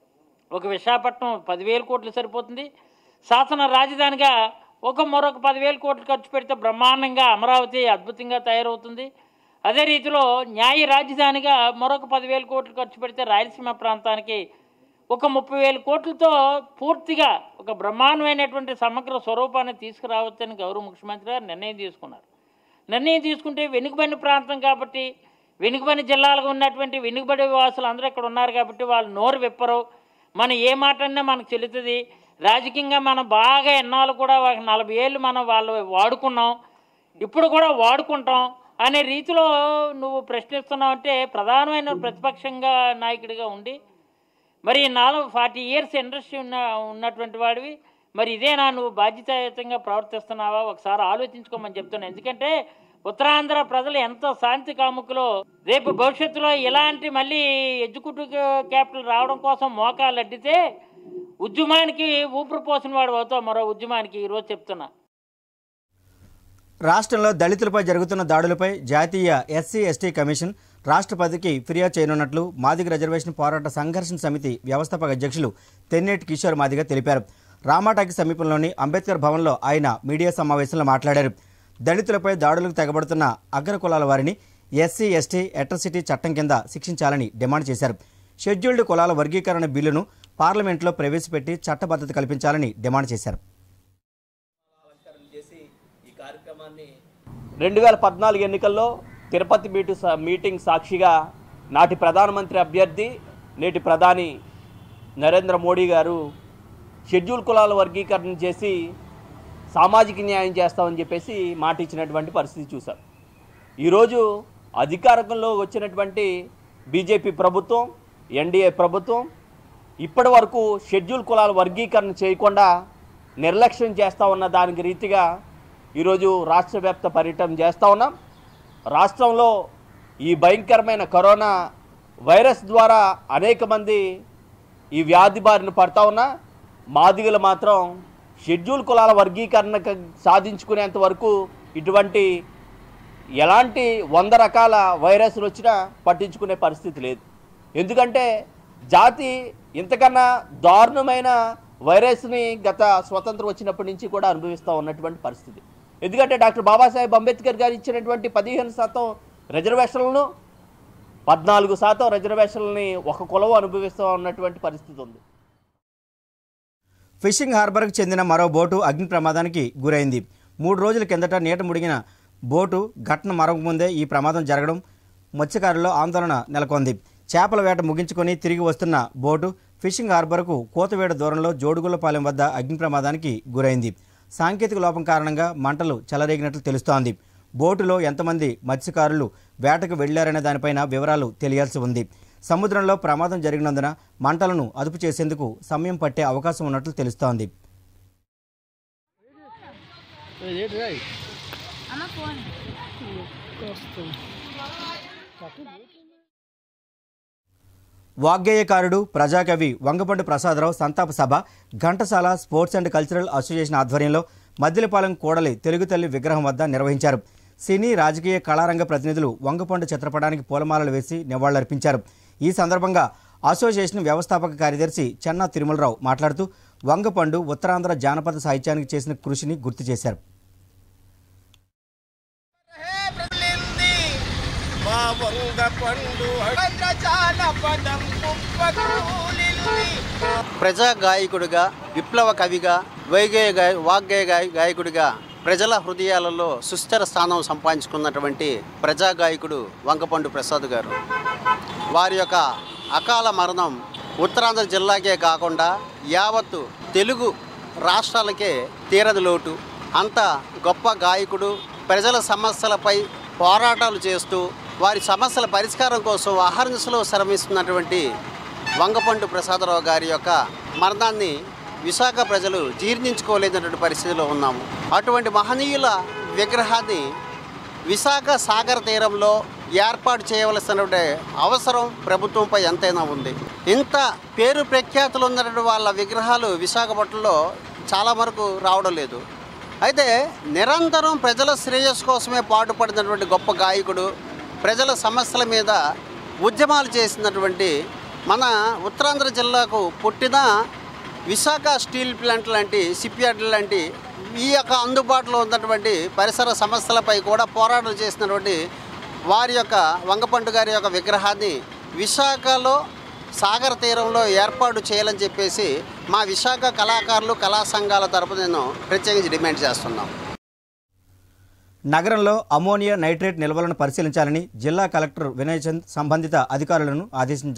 ఒక విశాఖపట్నం పదివేల కోట్లు సరిపోతుంది శాసన రాజధానిగా ఒక మరొక పదివేల కోట్లు ఖర్చు పెడితే బ్రహ్మాండంగా అమరావతి అద్భుతంగా తయారవుతుంది అదే రీతిలో న్యాయ రాజధానిగా మరొక పదివేల కోట్లు ఖర్చు పెడితే రాయలసీమ ప్రాంతానికి ఒక ముప్పై వేల కోట్లతో పూర్తిగా ఒక బ్రహ్మాండమైనటువంటి సమగ్ర స్వరూపాన్ని తీసుకురావచ్చని గౌరవ ముఖ్యమంత్రి గారు నిర్ణయం తీసుకున్నారు నిర్ణయం తీసుకుంటే వెనుకబడిన ప్రాంతం కాబట్టి వెనుకబడిన జిల్లాలుగా ఉన్నటువంటి వెనుకబడి వాసులు అందరూ ఇక్కడ ఉన్నారు కాబట్టి వాళ్ళు నోరు విప్పరు మనం ఏ మాట అన్నా మనకు చెల్లుతుంది రాజకీయంగా మనం బాగా ఎన్నాళ్ళు కూడా ఒక నలభై ఏళ్ళు మనం వాళ్ళు వాడుకున్నాం ఇప్పుడు కూడా వాడుకుంటాం అనే రీతిలో నువ్వు ప్రశ్నిస్తున్నావు అంటే ప్రధానమైన ప్రతిపక్షంగా నాయకుడిగా ఉండి మరి నాలుగు ఫార్టీ ఇయర్స్ ఇండస్ట్రీ ఉన్న ఉన్నటువంటి వాడివి మరి ఇదేనా నువ్వు బాధ్యతాయుతంగా ప్రవర్తిస్తున్నావా ఒకసారి ఆలోచించుకోమని చెప్తున్నా ఎందుకంటే ఉత్తరాంధ్ర ప్రజలు ఎంతో శాంతి కాముకులో రేపు భవిష్యత్తులో ఇలాంటి మళ్ళీ ఎగ్జిక్యూటివ్ క్యాపిటల్ రావడం కోసం మోకాలు అడ్డితే ఉద్యమానికి ఊపిరి పోసిన వాడు అవుతావు మరో ఉద్యమానికి ఈరోజు చెప్తున్నా రాష్ట్రంలో దళితులపై జరుగుతున్న దాడులపై జాతీయ ఎస్సీ ఎస్టీ కమిషన్ రాష్ట్రపతికి ఫిర్యాదు చేయనున్నట్లు మాదిగ రిజర్వేషన్ పోరాట సంఘర్షణ సమితి వ్యవస్థాపక అధ్యక్షులు తెన్నేటి కిషోర్ మాదిగ తెలిపారు రామాటాకి సమీపంలోని అంబేద్కర్ భవన్లో ఆయన మీడియా సమావేశంలో మాట్లాడారు దళితులపై దాడులకు తెగబడుతున్న అగ్ర కులాల వారిని ఎస్సీ ఎస్టీ అట్రసిటీ చట్టం కింద శిక్షించాలని డిమాండ్ చేశారు షెడ్యూల్డ్ కులాల వర్గీకరణ బిల్లును పార్లమెంట్లో ప్రవేశపెట్టి చట్టబద్ధత కల్పించాలని డిమాండ్ చేశారు రెండు వేల పద్నాలుగు ఎన్నికల్లో తిరుపతి మీటు మీటింగ్ సాక్షిగా నాటి ప్రధానమంత్రి అభ్యర్థి నేటి ప్రధాని నరేంద్ర మోడీ గారు షెడ్యూల్ కులాల వర్గీకరణ చేసి సామాజిక న్యాయం చేస్తామని చెప్పేసి మాట ఇచ్చినటువంటి పరిస్థితి చూశాం ఈరోజు అధికారంలో వచ్చినటువంటి బీజేపీ ప్రభుత్వం ఎన్డీఏ ప్రభుత్వం ఇప్పటి వరకు షెడ్యూల్ కులాల వర్గీకరణ చేయకుండా నిర్లక్ష్యం చేస్తూ ఉన్న దానికి రీతిగా ఈరోజు రాష్ట్ర వ్యాప్త పర్యటన చేస్తూ ఉన్నాం రాష్ట్రంలో ఈ భయంకరమైన కరోనా వైరస్ ద్వారా అనేక మంది ఈ వ్యాధి బారిన పడతా ఉన్నా మాదిగలు మాత్రం షెడ్యూల్ కులాల వర్గీకరణ సాధించుకునేంత వరకు ఇటువంటి ఎలాంటి వంద రకాల వైరస్లు వచ్చినా పట్టించుకునే పరిస్థితి లేదు ఎందుకంటే జాతి ఇంతకన్నా దారుణమైన వైరస్ని గత స్వతంత్రం వచ్చినప్పటి నుంచి కూడా అనుభవిస్తూ ఉన్నటువంటి పరిస్థితి ఎందుకంటే డాక్టర్ బాబాసాహెబ్ అంబేద్కర్ గారు ఇచ్చినటువంటి పదిహేను శాతం రిజర్వేషన్లను పద్నాలుగు శాతం రిజర్వేషన్లని ఒక కులం అనుభవిస్తూ ఉన్నటువంటి పరిస్థితి ఉంది ఫిషింగ్ హార్బర్కు చెందిన మరో బోటు అగ్ని ప్రమాదానికి గురైంది మూడు రోజుల కిందట నీట ముడిగిన బోటు ఘటన మరొక ముందే ఈ ప్రమాదం జరగడం మత్స్యకారుల్లో ఆందోళన నెలకొంది చేపల వేట ముగించుకొని తిరిగి వస్తున్న బోటు ఫిషింగ్ హార్బర్కు కోతవేడ దూరంలో జోడుగులపాలెం వద్ద అగ్ని ప్రమాదానికి గురైంది సాంకేతిక లోపం కారణంగా మంటలు చెలరేగినట్లు తెలుస్తోంది బోటులో ఎంతమంది మత్స్యకారులు వేటకు వెళ్లారనే దానిపైన వివరాలు తెలియాల్సి ఉంది సముద్రంలో ప్రమాదం జరిగినందున మంటలను అదుపు చేసేందుకు సమయం పట్టే అవకాశం ఉన్నట్లు తెలుస్తోంది వాగ్గేయకారుడు ప్రజాకవి వంగపండు ప్రసాదరావు సంతాప సభ Ghantasala sports and cultural association ఆధ్వర్యంలో మద్దిలపాలెం కోడలి తెలుగు తల్లి విగ్రహం వద్ద నిర్వహించారు సినీ రాజకీయ కళారంగ ప్రతినిధులు వంగపండు చిత్రపటానికి పూలమాలలు వేసి నివాళులర్పించారు ఈ సందర్భంగా అసోసియేషన్ వ్యవస్థాపక కార్యదర్శి చెన్నా తిరుమలరావు మాట్లాడుతూ వంగపండు ఉత్తరాంధ్ర జానపద సాహిత్యానికి చేసిన కృషిని గుర్తు చేశారు ప్రజా గాయకుడిగా విప్లవ కవిగా వైగేయ గాయ వాగ్గేయ గాయ గాయకుడిగా ప్రజల హృదయాలలో సుస్థిర స్థానం సంపాదించుకున్నటువంటి ప్రజా గాయకుడు వంకపండు ప్రసాద్ గారు వారి యొక్క అకాల మరణం ఉత్తరాంధ్ర జిల్లాకే కాకుండా యావత్తు తెలుగు రాష్ట్రాలకే తీరది లోటు అంత గొప్ప గాయకుడు ప్రజల సమస్యలపై పోరాటాలు చేస్తూ వారి సమస్యల పరిష్కారం కోసం అహర్నిశలో శ్రమిస్తున్నటువంటి వంగపండు ప్రసాదరావు గారి యొక్క మరణాన్ని విశాఖ ప్రజలు జీర్ణించుకోలేనటువంటి పరిస్థితిలో ఉన్నాము అటువంటి మహనీయుల విగ్రహాన్ని విశాఖ సాగర తీరంలో ఏర్పాటు చేయవలసినటువంటి అవసరం ప్రభుత్వంపై ఎంతైనా ఉంది ఇంత పేరు ప్రఖ్యాతులు ఉన్నటువంటి వాళ్ళ విగ్రహాలు విశాఖపట్నంలో చాలా వరకు రావడం లేదు అయితే నిరంతరం ప్రజల శ్రేయస్సు కోసమే పాటుపడినటువంటి గొప్ప గాయకుడు ప్రజల సమస్యల మీద ఉద్యమాలు చేసినటువంటి మన ఉత్తరాంధ్ర జిల్లాకు పుట్టిన విశాఖ స్టీల్ ప్లాంట్ లాంటి షిప్యార్డ్ లాంటి ఈ యొక్క అందుబాటులో ఉన్నటువంటి పరిసర సమస్యలపై కూడా పోరాటాలు చేసినటువంటి వారి యొక్క వంగపండు గారి యొక్క విగ్రహాన్ని విశాఖలో సాగర తీరంలో ఏర్పాటు చేయాలని చెప్పేసి మా విశాఖ కళాకారులు కళా సంఘాల తరపున నేను ప్రత్యేకించి డిమాండ్ చేస్తున్నాం నగరంలో అమోనియా నైట్రేట్ నిల్వలను పరిశీలించాలని జిల్లా కలెక్టర్ వినయ్ చంద్ సంబంధిత అధికారులను ఆదేశించా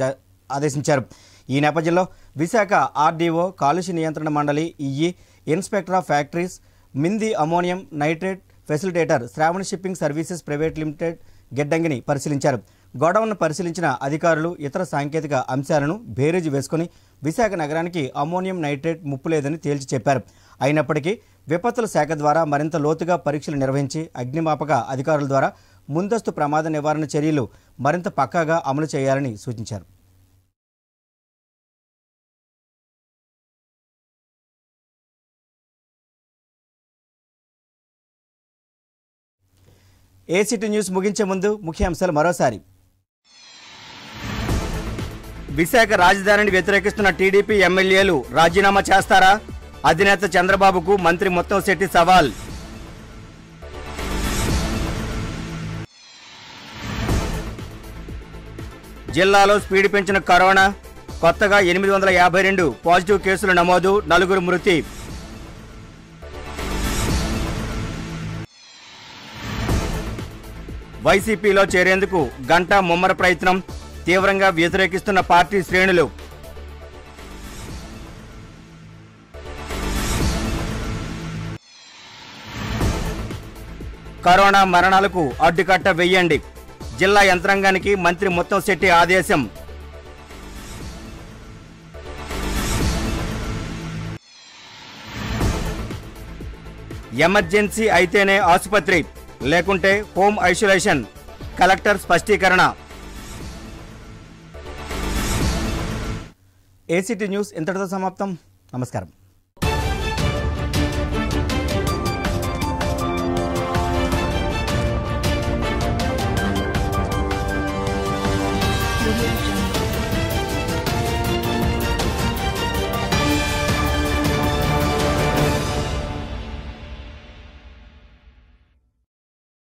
ఆదేశించారు ఈ నేపథ్యంలో విశాఖ ఆర్డీఓ కాలుష్య నియంత్రణ మండలి ఈఈ ఇన్స్పెక్టర్ ఆఫ్ ఫ్యాక్టరీస్ మింది ammonium nitrate facilitator Shravana shipping services private limited గెడ్డంగిని పరిశీలించారు గోడౌన్ను పరిశీలించిన అధికారులు ఇతర సాంకేతిక అంశాలను బేరీజు వేసుకుని విశాఖ నగరానికి అమోనియం నైట్రేట్ ముప్పు లేదని తేల్చి చెప్పారు అయినప్పటికీ విపత్తుల శాఖ ద్వారా మరింత లోతుగా పరీక్షలు నిర్వహించి అగ్నిమాపక అధికారుల ద్వారా ముందస్తు ప్రమాద నివారణ చర్యలు మరింత పక్కాగా అమలు చేయాలని సూచించారు ఏసీటీ న్యూస్ ముగించే ముందు ముఖ్యాంశాలు మరోసారి విశాఖ రాజధానిని వ్యతిరేకిస్తున్న టీడీపీ ఎమ్మెల్యేలు రాజీనామా చేస్తారా అధినేత చంద్రబాబుకు మంత్రి ముత్తంశెట్టి సవాల్ జిల్లాలో స్పీడ్ పెంచిన కరోనా కొత్తగా ఎనిమిది వందల యాభై రెండు పాజిటివ్ కేసులు నమోదు నలుగురు మృతి వైసీపీలో చేరేందుకు గంటా ముమ్మర ప్రయత్నం తీవ్రంగా వ్యతిరేకిస్తున్న పార్టీ శ్రేణులు కరోనా మరణాలకు అడ్డుకట్ట వెయ్యండి జిల్లా యంత్రాంగానికి మంత్రి ముత్తంశెట్టి ఆదేశం ఎమర్జెన్సీ అయితేనే ఆసుపత్రి లేకుంటే హోమ్ ఐసోలేషన్ కలెక్టర్ స్పష్టీకరణ ఏసీటీ న్యూస్ ఇంతటితో సమాప్తం నమస్కారం